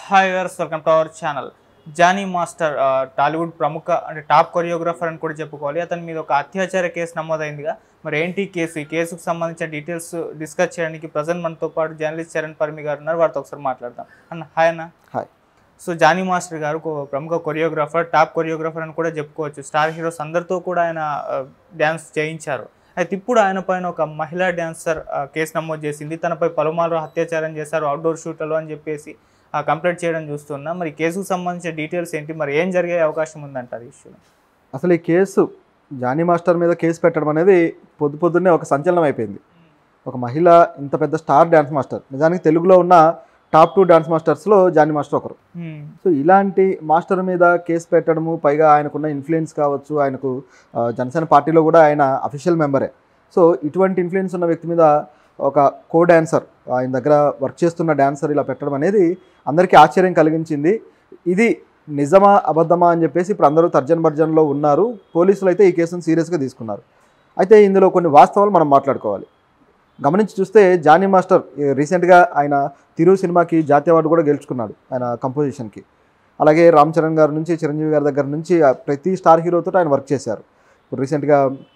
Hi వర్స్ welcome to our channel Johnny master ఆ, టాలీవుడ్ ప్రముఖ అంటే టాప్ కొరియోగ్రాఫర్ అని కూడా చెప్పుకోవాలి అతని మీద ఒక అత్యాచార కేసు నమోదైందిగా మరి ఏంటి ఈ కేసు ఈ కేసుకు సంబంధించిన డీటెయిల్స్ డిస్కస్ చేయడానికి ప్రజెంట్ మనతో పాటు జర్నలిస్ట్ చరణ్ పర్మి గారు ఉన్నారు వారితో ఒకసారి మాట్లాడదాం అన్న హాయ్ అన్న హాయ్ సో జానీ మాస్టర్ గారు ఒక ప్రముఖ కొరియోగ్రాఫర్ టాప్ కొరియోగ్రాఫర్ అని కూడా చెప్పుకోవచ్చు స్టార్ హీరోస్ అందరితో కూడా ఆయన డ్యాన్స్ చేయించారు అయితే ఇప్పుడు ఆయన పైన ఒక మహిళా డ్యాన్సర్ ఆ, కేసు నమోదు చేసింది తనపై పలుమార్లు అత్యాచారం చేశారు అవుట్డోర్ షూట్లో అని చెప్పేసి కంప్లైంట్ చేయడం చూస్తున్నా మరి కేసుకు సంబంధించిన డీటెయిల్స్ ఏంటి మరి ఏం జరిగే అవకాశం ఉందంటారు ఈ ఇష్యూలో అసలు ఈ కేసు జానీ మాస్టర్ మీద కేసు పెట్టడం అనేది పొద్దు పొద్దున్నే ఒక సంచలనం అయిపోయింది ఒక మహిళ ఇంత పెద్ద స్టార్ డ్యాన్స్ మాస్టర్ నిజానికి తెలుగులో ఉన్న టాప్ టూ డ్యాన్స్ మాస్టర్స్లో జానీ మాస్టర్ ఒకరు హ్మ్. సో ఇలాంటి మాస్టర్ మీద కేసు పెట్టడము పైగా ఆయనకున్న ఇన్ఫ్లుయెన్స్ కావచ్చు ఆయనకు ఆ, జనసేన పార్టీలో కూడా ఆయన అఫీషియల్ మెంబరే సో ఇటువంటి ఇన్ఫ్లుయెన్స్ ఉన్న వ్యక్తి మీద ఒక కో డాన్సర్ ఆయన దగ్గర వర్క్ చేస్తున్న డాన్సర్ ఇలా పెట్టడం అనేది అందరికీ ఆశ్చర్యం కలిగించింది ఇది నిజమా అబద్ధమా అని చెప్పేసి ఇప్పుడు అందరూ తర్జన్ భర్జన్లో ఉన్నారు పోలీసులు అయితే ఈ కేసును సీరియస్గా తీసుకున్నారు అయితే ఇందులో కొన్ని వాస్తవాలు మనం మాట్లాడుకోవాలి గమనించి చూస్తే జానీ మాస్టర్ ఈ రీసెంట్గా ఆయన తిరు సినిమాకి జాతీయ అవార్డు కూడా గెలుచుకున్నాడు ఆయన కంపోజిషన్కి అలాగే రామ్ చరణ్ గారి నుంచి చిరంజీవి గారి దగ్గర నుంచి ఆ ప్రతి స్టార్ హీరోతో ఆయన వర్క్ చేశారు ఇప్పుడు రీసెంట్గా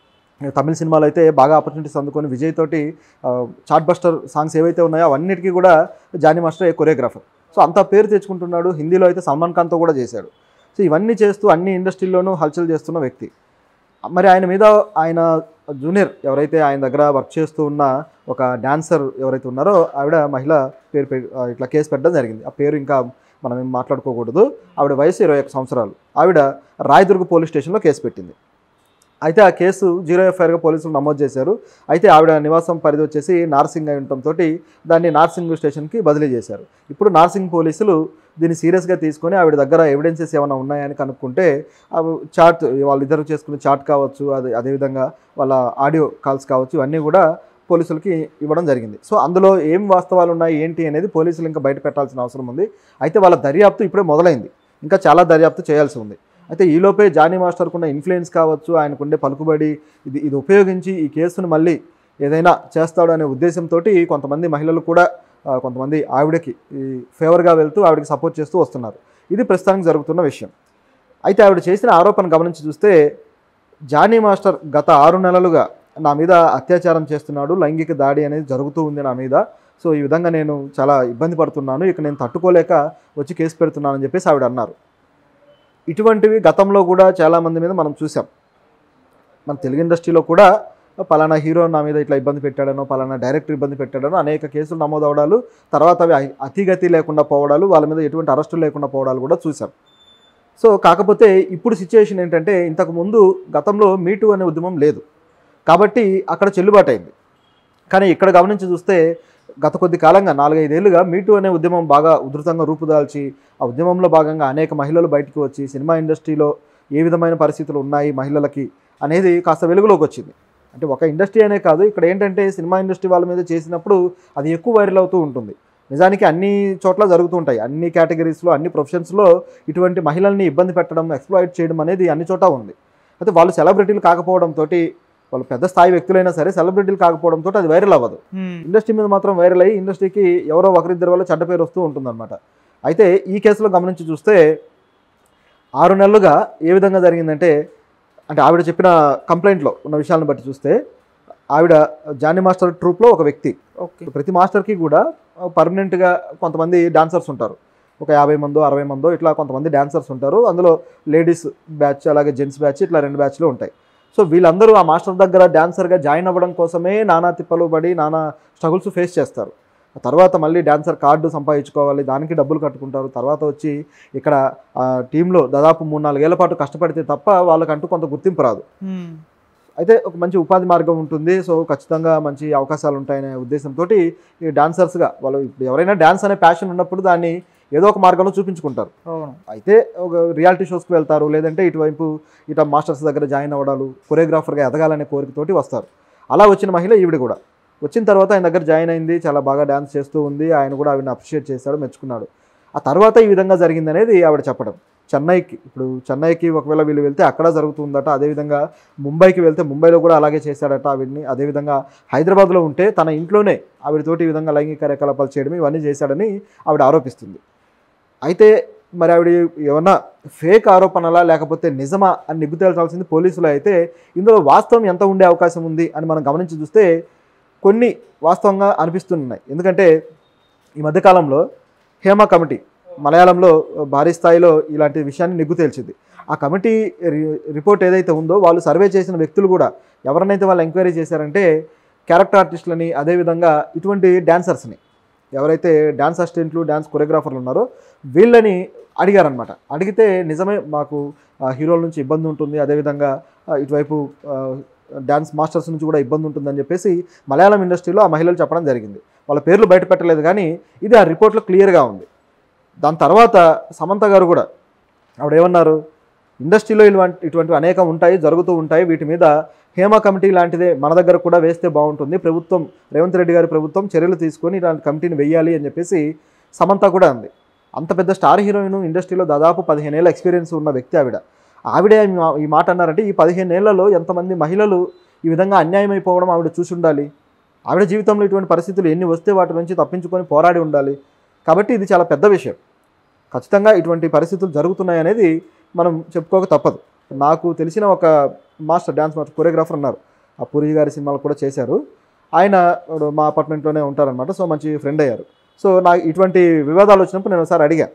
తమిళ సినిమాలో అయితే బాగా ఆపర్చునిటీస్ అందుకొని విజయ్ తోటి చాట్ బస్టర్ సాంగ్స్ ఏవైతే ఉన్నాయో అవన్నిటికీ కూడా జానీ మాస్టర్ కొరియోగ్రాఫర్ సో అంత పేరు తెచ్చుకుంటున్నాడు హిందీలో అయితే సల్మాన్ ఖాన్తో కూడా చేశాడు సో ఇవన్నీ చేస్తూ అన్ని ఇండస్ట్రీల్లోనూ హల్చల్ చేస్తున్న వ్యక్తి మరి ఆయన మీద ఆయన జూనియర్ ఎవరైతే ఆయన దగ్గర వర్క్ చేస్తూ ఉన్న ఒక డాన్సర్ ఎవరైతే ఉన్నారో ఆవిడ మహిళ పేరు పె- ఆ, ఇట్లా కేసు పెట్టడం జరిగింది ఆ పేరు ఇంకా మనం ఏం మాట్లాడుకోకూడదు ఆవిడ వయసు ఇరవై ఒక్క సంవత్సరాలు ఆవిడ రాయదుర్గ పోలీస్ స్టేషన్లో కేసు పెట్టింది అయితే ఆ కేసు జీరో ఎఫ్ఐఆర్గా పోలీసులు నమోదు చేశారు అయితే ఆవిడ నివాసం పరిధి వచ్చేసి నార్సింగ్ అయి ఉండటంతో దాన్ని నార్సింగ్ స్టేషన్కి బదిలీ చేశారు ఇప్పుడు నార్సింగ్ పోలీసులు దీన్ని సీరియస్గా తీసుకొని ఆవిడ దగ్గర ఎవిడెన్సెస్ ఏమైనా ఉన్నాయని కనుక్కుంటే అవి చాట్ వాళ్ళిద్దరు చేసుకున్న చాట్ కావచ్చు అది అదేవిధంగా వాళ్ళ ఆడియో కాల్స్ కావచ్చు ఇవన్నీ కూడా పోలీసులకి ఇవ్వడం జరిగింది సో అందులో ఏం వాస్తవాలు ఉన్నాయి ఏంటి అనేది పోలీసులు ఇంకా బయట పెట్టాల్సిన అవసరం ఉంది అయితే వాళ్ళ దర్యాప్తు ఇప్పుడే మొదలైంది ఇంకా చాలా దర్యాప్తు చేయాల్సి ఉంది అయితే ఈలోపే జానీ మాస్టర్కు ఉన్న ఇన్ఫ్లుయెన్స్ కావచ్చు ఆయనకుండే పలుకుబడి ఇది ఇది ఉపయోగించి ఈ కేసును మళ్ళీ ఏదైనా చేస్తాడు అనే ఉద్దేశంతో కొంతమంది మహిళలు కూడా ఆ, కొంతమంది ఆవిడకి ఈ ఫేవర్గా వెళ్తూ ఆవిడకి సపోర్ట్ చేస్తూ వస్తున్నారు ఇది ప్రస్తుతానికి జరుగుతున్న విషయం అయితే ఆవిడ చేసిన ఆరోపణ గమనించి చూస్తే జానీ మాస్టర్ గత ఆరు నెలలుగా నా మీద అత్యాచారం చేస్తున్నాడు లైంగిక దాడి అనేది జరుగుతూ ఉంది నా మీద సో ఈ విధంగా నేను చాలా ఇబ్బంది పడుతున్నాను ఇక నేను తట్టుకోలేక వచ్చి కేసు పెడుతున్నానని చెప్పేసి ఆవిడ అన్నారు ఇటువంటివి గతంలో కూడా చాలామంది మీద మనం చూసాం మన తెలుగు ఇండస్ట్రీలో కూడా పలానా హీరో నా మీద ఇట్లా ఇబ్బంది పెట్టాడనో పలానా డైరెక్టర్ ఇబ్బంది పెట్టాడనో అనేక కేసులు నమోదవడాలు తర్వాత అవి అ- అతిగతి లేకుండా పోవడాలు వాళ్ళ మీద ఎటువంటి అరెస్టులు లేకుండా పోవడాలు కూడా చూసాం సో కాకపోతే ఇప్పుడు సిచ్యుయేషన్ ఏంటంటే ఇంతకు ముందు గతంలో మీటు అనే ఉద్యమం లేదు కాబట్టి అక్కడ చెల్లుబాటు అయింది కానీ ఇక్కడ గమనించి చూస్తే గత కొద్ది కాలంగా నాలుగైదేళ్లుగా మీటు అనే ఉద్యమం బాగా ఉధృతంగా రూపుదాల్చి ఆ ఉద్యమంలో భాగంగా అనేక మహిళలు బయటకు వచ్చి సినిమా ఇండస్ట్రీలో ఏ విధమైన పరిస్థితులు ఉన్నాయి మహిళలకి అనేది కాస్త వెలుగులోకి వచ్చింది అంటే ఒక ఇండస్ట్రీ అనే కాదు ఇక్కడ ఏంటంటే సినిమా ఇండస్ట్రీ వాళ్ళ మీద చేసినప్పుడు అది ఎక్కువ వైరల్ అవుతూ ఉంటుంది నిజానికి అన్ని చోట్ల జరుగుతూ ఉంటాయి అన్ని కేటగిరీస్లో అన్ని ప్రొఫెషన్స్లో ఇటువంటి మహిళల్ని ఇబ్బంది పెట్టడం ఎక్స్ప్లాయిట్ చేయడం అనేది అన్ని చోట ఉంది అయితే వాళ్ళు సెలబ్రిటీలు కాకపోవడంతో వాళ్ళు పెద్ద స్థాయి వ్యక్తులైనా సరే సెలబ్రిటీలు కాకపోవడంతో అది వైరల్ అవ్వదు హ్మ్. ఇండస్ట్రీ మీద మాత్రం వైరల్ అయ్యి ఇండస్ట్రీకి ఎవరో ఒకరిద్దరి వల్ల చెడ్డ పేరు వస్తూ ఉంటుందన్నమాట అయితే ఈ కేసులో గమనించి చూస్తే ఆరు నెలలుగా ఏ విధంగా జరిగిందంటే అంటే ఆవిడ చెప్పిన కంప్లైంట్లో ఉన్న విషయాలను బట్టి చూస్తే ఆవిడ జానీ మాస్టర్ ట్రూప్లో ఒక వ్యక్తి ఓకే ప్రతి మాస్టర్కి కూడా పర్మనెంట్గా కొంతమంది డాన్సర్స్ ఉంటారు ఒక యాభై మందో అరవై మందో ఇట్లా కొంతమంది డాన్సర్స్ ఉంటారు అందులో లేడీస్ బ్యాచ్ అలాగే జెంట్స్ బ్యాచ్ ఇట్లా రెండు బ్యాచ్లు ఉంటాయి సో వీళ్ళందరూ ఆ మాస్టర్ దగ్గర డాన్సర్గా జాయిన్ అవ్వడం కోసమే నానా తిప్పలు పడి నానా స్ట్రగుల్స్ ఫేస్ చేస్తారు ఆ తర్వాత మళ్ళీ డాన్సర్ కార్డు సంపాదించుకోవాలి దానికి డబ్బులు కట్టుకుంటారు తర్వాత వచ్చి ఇక్కడ ఆ టీంలో దాదాపు మూడు నాలుగేళ్ల పాటు కష్టపడితే తప్ప వాళ్ళకంటూ కొంత గుర్తింపు రాదు హ్మ్. అయితే ఒక మంచి ఉపాధి మార్గం ఉంటుంది సో ఖచ్చితంగా మంచి అవకాశాలు ఉంటాయనే ఉద్దేశంతో ఈ డాన్సర్స్గా వాళ్ళు ఇప్పుడు ఎవరైనా డాన్స్ అనే ప్యాషన్ ఉన్నప్పుడు దాన్ని ఏదో ఒక మార్గంలో చూపించుకుంటారు అవును అయితే ఒక రియాలిటీ షోస్కి వెళ్తారు లేదంటే ఇటువైపు ఇట మాస్టర్స్ దగ్గర జాయిన్ అవ్వడాలు కొరియోగ్రాఫర్గా ఎదగాలనే కోరికతోటి వస్తారు అలా వచ్చిన మహిళ ఈవిడ కూడా వచ్చిన తర్వాత ఆయన దగ్గర జాయిన్ అయింది చాలా బాగా డ్యాన్స్ చేస్తూ ఉంది ఆయన కూడా ఆవిడని అప్రిషియేట్ చేశాడు మెచ్చుకున్నాడు ఆ తర్వాత ఈ విధంగా జరిగింది అనేది ఆవిడ చెప్పడం చెన్నైకి ఇప్పుడు చెన్నైకి ఒకవేళ వీళ్ళు వెళ్తే అక్కడ జరుగుతుందట అదేవిధంగా ముంబైకి వెళ్తే ముంబైలో కూడా అలాగే చేశాడట ఆవిడ్ని అదేవిధంగా హైదరాబాద్లో ఉంటే తన ఇంట్లోనే ఆవిడతోటి ఈ విధంగా లైంగిక కార్యకలాపాలు చేయడం ఇవన్నీ చేశాడని ఆవిడ ఆరోపిస్తుంది అయితే మరి ఆవిడ ఏమన్నా ఫేక్ ఆరోపణలా లేకపోతే నిజమా అని నిగ్గు తేల్చాల్సింది పోలీసులు అయితే ఇందులో వాస్తవం ఎంత ఉండే అవకాశం ఉంది అని మనం గమనించి చూస్తే కొన్ని వాస్తవంగా అనిపిస్తున్నాయి ఎందుకంటే ఈ మధ్యకాలంలో హేమ కమిటీ మలయాళంలో భారీ స్థాయిలో ఇలాంటి విషయాన్ని నిగ్గు తేల్చింది ఆ కమిటీ రి- రిపోర్ట్ ఏదైతే ఉందో వాళ్ళు సర్వే చేసిన వ్యక్తులు కూడా ఎవరినైతే వాళ్ళు ఎంక్వైరీ చేశారంటే క్యారెక్టర్ ఆర్టిస్టులని అదేవిధంగా ఇటువంటి డాన్సర్స్ని ఎవరైతే డాన్స్ అసిస్టెంట్లు డాన్స్ కొరియోగ్రాఫర్లు ఉన్నారో వీళ్ళని అడిగారనమాట అడిగితే నిజమే మాకు ఆ, హీరోల నుంచి ఇబ్బంది ఉంటుంది అదేవిధంగా ఆ, ఇటువైపు ఆ, డాన్స్ మాస్టర్స్ నుంచి కూడా ఇబ్బంది ఉంటుందని చెప్పేసి మలయాళం ఇండస్ట్రీలో ఆ మహిళలు చెప్పడం జరిగింది వాళ్ళ పేర్లు బయట పెట్టలేదు కానీ ఇది ఆ రిపోర్ట్లో క్లియర్గా ఉంది దాని తర్వాత సమంత గారు కూడా ఆవిడ ఏమన్నారు ఇండస్ట్రీలో ఇటువంటి ఇటువంటివి అనేకం ఉంటాయి జరుగుతూ ఉంటాయి వీటి మీద హేమ కమిటీ లాంటిదే మన దగ్గర కూడా వేస్తే బాగుంటుంది ప్రభుత్వం రేవంత్ రెడ్డి గారి ప్రభుత్వం చర్యలు తీసుకొని ఇలాంటి కమిటీని వెయ్యాలి అని చెప్పేసి సమంత కూడా అంది అంత పెద్ద స్టార్ హీరోయిన్ ఇండస్ట్రీలో దాదాపు పదిహేను ఏళ్ళ ఎక్స్పీరియన్స్ ఉన్న వ్యక్తి ఆవిడ ఆవిడే ఈ మా- ఈ మాట అన్నారంటే ఈ పదిహేను ఏళ్లలో ఎంతమంది మహిళలు ఈ విధంగా అన్యాయం అయిపోవడం ఆవిడ చూసి ఉండాలి ఆవిడ జీవితంలో ఇటువంటి పరిస్థితులు ఎన్ని వస్తే వాటి నుంచి తప్పించుకొని పోరాడి ఉండాలి కాబట్టి ఇది చాలా పెద్ద విషయం ఖచ్చితంగా ఇటువంటి పరిస్థితులు జరుగుతున్నాయి అనేది మనం చెప్పుకోక తప్పదు నాకు తెలిసిన ఒక మాస్టర్ డ్యాన్స్ మాస్టర్ కొరియోగ్రాఫర్ ఉన్నారు ఆ పూరి గారి సినిమాలు కూడా చేశారు ఆయన ఇప్పుడు మా అపార్ట్మెంట్లోనే ఉంటారనమాట సో మంచి ఫ్రెండ్ అయ్యారు సో నాకు ఇటువంటి వివాదాలు వచ్చినప్పుడు నేను ఒకసారి అడిగా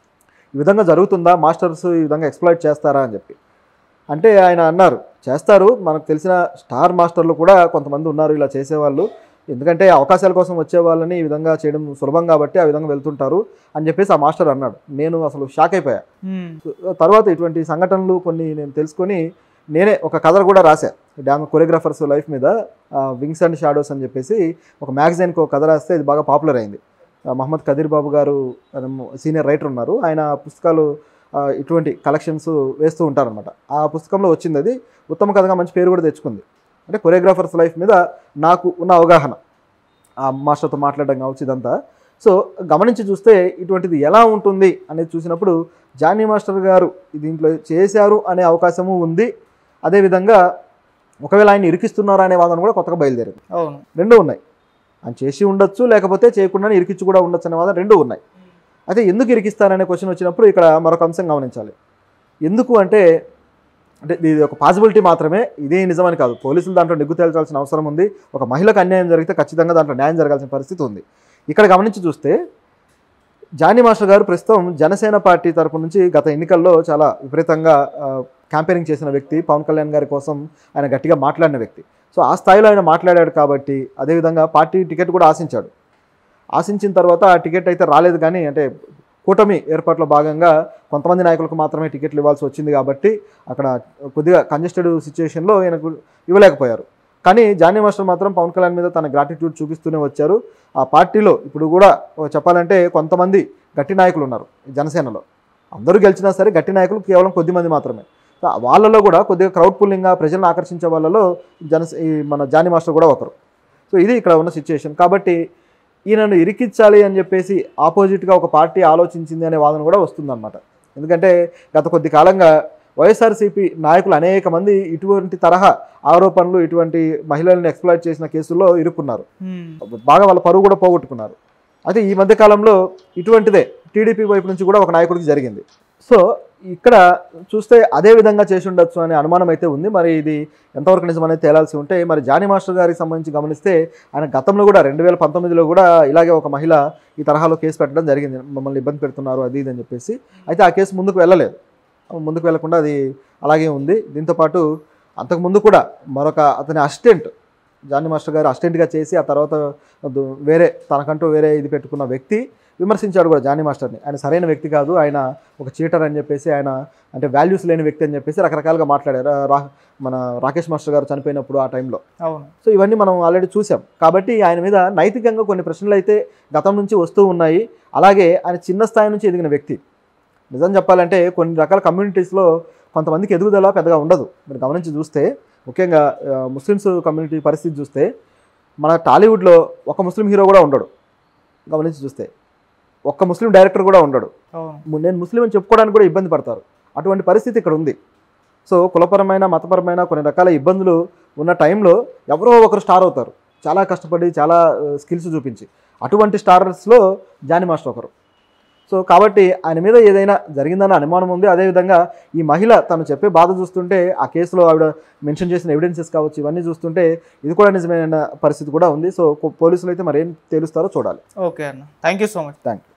ఈ విధంగా జరుగుతుందా మాస్టర్స్ ఈ విధంగా ఎక్స్ప్లాయిట్ చేస్తారా అని చెప్పి అంటే ఆయన అన్నారు చేస్తారు మనకు తెలిసిన స్టార్ మాస్టర్లు కూడా కొంతమంది ఉన్నారు ఇలా చేసేవాళ్ళు ఎందుకంటే అవకాశాల కోసం వచ్చే వాళ్ళని ఈ విధంగా చేయడం సులభం కాబట్టి ఆ విధంగా వెళ్తుంటారు అని చెప్పేసి ఆ మాస్టర్ అన్నాడు నేను అసలు షాక్ అయిపోయా మ్మ్. తర్వాత ఇటువంటి సంఘటనలు కొన్ని నేను తెలుసుకొని నేనే ఒక కథ కూడా రాశా డ్యామ్ కొరియోగ్రాఫర్స్ లైఫ్ మీద వింగ్స్ అండ్ షాడోస్ అని చెప్పేసి ఒక మ్యాగజైన్కి ఒక కథ రాస్తే ఇది బాగా పాపులర్ అయింది ఆ, మహమ్మద్ కదీర్ బాబు గారు సీనియర్ రైటర్ ఉన్నారు ఆయన పుస్తకాలు ఆ, ఇటువంటి కలెక్షన్స్ వేస్తూ ఉంటారనమాట ఆ పుస్తకంలో వచ్చింది అది ఉత్తమ కథగా మంచి పేరు కూడా తెచ్చుకుంది అంటే కొరియోగ్రాఫర్స్ లైఫ్ మీద నాకు ఉన్న అవగాహన ఆ మాస్టర్తో మాట్లాడడం కావచ్చు ఇదంతా సో గమనించి చూస్తే ఇటువంటిది ఎలా ఉంటుంది అనేది చూసినప్పుడు జానీ మాస్టర్ గారు దీంట్లో చేశారు అనే అవకాశము ఉంది అదేవిధంగా ఒకవేళ ఆయన ఇరికిస్తున్నారా అనే వాదన కూడా కొత్తగా బయలుదేరింది అవును రెండు ఉన్నాయి ఆయన చేసి ఉండొచ్చు లేకపోతే చేయకుండానే ఇరికించి కూడా ఉండొచ్చు అనే వాదన రెండు ఉన్నాయి అయితే ఎందుకు ఇరికిస్తారనే క్వశ్చన్ వచ్చినప్పుడు ఇక్కడ మరొక అంశం గమనించాలి ఎందుకు అంటే అంటే ఇది ఒక పాసిబిలిటీ మాత్రమే ఇదే నిజమని కాదు పోలీసులు దాంట్లో నిగ్గు తేల్చాల్సిన అవసరం ఉంది ఒక మహిళకు అన్యాయం జరిగితే ఖచ్చితంగా దాంట్లో న్యాయం జరగాల్సిన పరిస్థితి ఉంది ఇక్కడ గమనించి చూస్తే జానీ మాస్టర్ గారు ప్రస్తుతం జనసేన పార్టీ తరపు నుంచి గత ఎన్నికల్లో చాలా విపరీతంగా క్యాంపెయినింగ్ చేసిన వ్యక్తి పవన్ కళ్యాణ్ గారి కోసం ఆయన గట్టిగా మాట్లాడిన వ్యక్తి సో ఆ స్థాయిలో ఆయన మాట్లాడాడు కాబట్టి అదేవిధంగా పార్టీ టికెట్ కూడా ఆశించాడు ఆశించిన తర్వాత ఆ టికెట్ అయితే రాలేదు కానీ అంటే కూటమి ఏర్పాట్లో భాగంగా కొంతమంది నాయకులకు మాత్రమే టికెట్లు ఇవ్వాల్సి వచ్చింది కాబట్టి అక్కడ కొద్దిగా కంజెస్టెడ్ సిచ్యువేషన్లో ఈయనకు ఇవ్వలేకపోయారు కానీ జానీ మాస్టర్ మాత్రం పవన్ కళ్యాణ్ మీద తన గ్రాటిట్యూడ్ చూపిస్తూనే వచ్చారు ఆ పార్టీలో ఇప్పుడు కూడా ఓ చెప్పాలంటే కొంతమంది గట్టి నాయకులు ఉన్నారు ఈ జనసేనలో అందరూ గెలిచినా సరే గట్టి నాయకులు కేవలం కొద్ది మంది మాత్రమే సో వాళ్ళలో కూడా కొద్దిగా క్రౌడ్ పుల్లింగ్గా ప్రజలను ఆకర్షించే వాళ్ళలో జన ఈ మన జానీ మాస్టర్ కూడా ఒకరు సో ఇది ఇక్కడ ఉన్న సిచ్యుయేషన్ కాబట్టి ఈయనను ఇరికించాలి అని చెప్పేసి ఆపోజిట్గా ఒక పార్టీ ఆలోచించింది అనే వాదన కూడా వస్తుందన్నమాట ఎందుకంటే గత కొద్ది కాలంగా వైఎస్ఆర్సీపీ నాయకులు అనేక మంది ఇటువంటి తరహా ఆరోపణలు ఇటువంటి మహిళల్ని ఎక్స్ప్లాయిట్ చేసిన కేసుల్లో ఇరుక్కున్నారు మ్మ్. బాగా వాళ్ళ పరువు కూడా పోగొట్టుకున్నారు అయితే ఈ మధ్య కాలంలో ఇటువంటిదే టీడీపీ వైపు నుంచి కూడా ఒక నాయకుడికి జరిగింది సో ఇక్కడ చూస్తే అదే విధంగా చేసి ఉండొచ్చు అనే అనుమానం అయితే ఉంది మరి ఇది ఎంతవరకు నిజమనేది తేలాల్సి ఉంటే మరి జానీ మాస్టర్ గారికి సంబంధించి గమనిస్తే ఆయన గతంలో కూడా రెండు వేల పంతొమ్మిదిలో కూడా ఇలాగే ఒక మహిళ ఈ తరహాలో కేసు పెట్టడం జరిగింది మమ్మల్ని ఇబ్బంది పెడుతున్నారు అది ఇది అని చెప్పేసి అయితే ఆ కేసు ముందుకు వెళ్ళలేదు ముందుకు వెళ్లకుండా అది అలాగే ఉంది దీంతోపాటు అంతకుముందు కూడా మరొక అతని అసిస్టెంట్ జానీ మాస్టర్ గారు అసిస్టెంట్గా చేసి ఆ తర్వాత దు- వేరే తనకంటూ వేరే ఇది పెట్టుకున్న వ్యక్తి విమర్శించాడు కూడా జానీ మాస్టర్ని ఆయన సరైన వ్యక్తి కాదు ఆయన ఒక చీటర్ అని చెప్పేసి ఆయన అంటే వాల్యూస్ లేని వ్యక్తి అని చెప్పేసి రకరకాలుగా మాట్లాడారు రా మన రాకేష్ మాస్టర్ గారు చనిపోయినప్పుడు ఆ టైంలో అవును సో ఇవన్నీ మనం ఆల్రెడీ చూసాం కాబట్టి ఆయన మీద నైతికంగా కొన్ని ప్రశ్నలు అయితే గతం నుంచి వస్తూ ఉన్నాయి అలాగే ఆయన చిన్న స్థాయి నుంచి ఎదిగిన వ్యక్తి నిజం చెప్పాలంటే కొన్ని రకాల కమ్యూనిటీస్లో కొంతమందికి ఎదుగుదల పెద్దగా ఉండదు మీరు గమనించి చూస్తే ముఖ్యంగా ఆ, ముస్లిమ్స్ కమ్యూనిటీ పరిస్థితి చూస్తే మన టాలీవుడ్లో ఒక ముస్లిం హీరో కూడా ఉండడు గమనించి చూస్తే ఒక్క ముస్లిం డైరెక్టర్ కూడా ఉండడు అవును ము- నేను ముస్లిం అని చెప్పుకోవడానికి కూడా ఇబ్బంది పడతారు అటువంటి పరిస్థితి ఇక్కడ ఉంది సో కులపరమైన మతపరమైన కొన్ని రకాల ఇబ్బందులు ఉన్న టైంలో ఎవరో ఒకరు స్టార్ అవుతారు చాలా కష్టపడి చాలా స్కిల్స్ చూపించి అటువంటి స్టారర్స్లో జానీ మాస్టర్ ఒకరు సో కాబట్టి ఆయన మీద ఏదైనా జరిగిందన్న అనుమానం ఉంది అదేవిధంగా ఈ మహిళ తను చెప్పే బాధ చూస్తుంటే ఆ కేసులో ఆవిడ మెన్షన్ చేసిన ఎవిడెన్సెస్ కావచ్చు ఇవన్నీ చూస్తుంటే ఇది కూడా నిజమైన పరిస్థితి కూడా ఉంది సో పోలీసులు అయితే మరేం తేలుస్తారో చూడాలి ఓకే అన్న thank you so much thank you